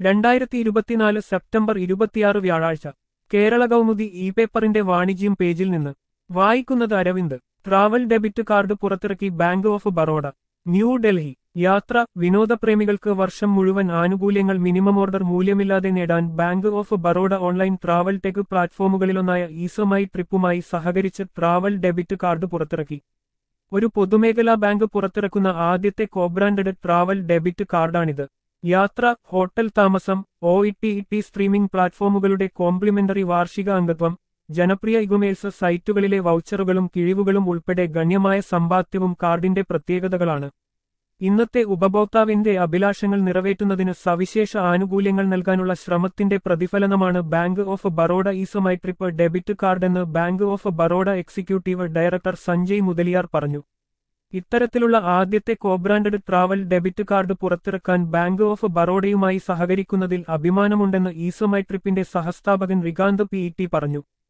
രണ്ടായിരത്തി ഇരുപത്തിനാല് സെപ്റ്റംബർ ഇരുപത്തിയാറ് വ്യാഴാഴ്ച കേരള കൗമുദി ഇ പേപ്പറിന്റെ വാണിജ്യം പേജിൽ നിന്ന് വായിക്കുന്നത് അരവിന്ദ് ട്രാവൽ ഡെബിറ്റ് കാർഡ് പുറത്തിറക്കി ബാങ്ക് ഓഫ് ബറോഡ ന്യൂഡൽഹി യാത്ര വിനോദപ്രേമികൾക്ക് വർഷം മുഴുവൻ ആനുകൂല്യങ്ങൾ മിനിമം ഓർഡർ മൂല്യമില്ലാതെ നേടാൻ bank of Baroda online travel tech പ്ലാറ്റ്ഫോമുകളിലൊന്നായ ഈസമായി ട്രിപ്പുമായി സഹകരിച്ച് ട്രാവൽ ഡെബിറ്റ് കാർഡ് പുറത്തിറക്കി ഒരു പൊതുമേഖലാ ബാങ്ക് പുറത്തിറക്കുന്ന ആദ്യത്തെ കോബ്രാൻഡഡ് ട്രാവൽ ഡെബിറ്റ് കാർഡാണിത് യാത്ര ഹോട്ടൽ താമസം O E T E T streaming പ്ലാറ്റ്ഫോമുകളുടെ കോംപ്ലിമെന്ററി വാർഷിക അംഗത്വം ജനപ്രിയ ഇഗുമേൽസ് സൈറ്റുകളിലെ വൗച്ചറുകളും കിഴിവുകളും ഉൾപ്പെടെ ഗണ്യമായ സമ്പാദ്യവും കാർഡിന്റെ പ്രത്യേകതകളാണ് ഇന്നത്തെ ഉപഭോക്താവിന്റെ അഭിലാഷങ്ങൾ നിറവേറ്റുന്നതിന് സവിശേഷ ആനുകൂല്യങ്ങൾ നൽകാനുള്ള ശ്രമത്തിന്റെ പ്രതിഫലനമാണ് bank of Baroda EaseMyTrip debit കാർഡെന്ന് bank of Baroda executive director Sanjay Mudaliar പറഞ്ഞു ഇത്തരത്തിലുള്ള ആദ്യത്തെ കോബ്രാൻഡഡ് ട്രാവൽ ഡെബിറ്റ് കാർഡ് പുറത്തിറക്കാൻ ബാങ്ക് ഓഫ് ബറോഡയുമായി സഹകരിക്കുന്നതിൽ അഭിമാനമുണ്ടെന്ന് ഈസമൈ ട്രിപ്പിന്റെ സഹസ്ഥാപകൻ റികാന്ത് പി ഇ ടി പറഞ്ഞു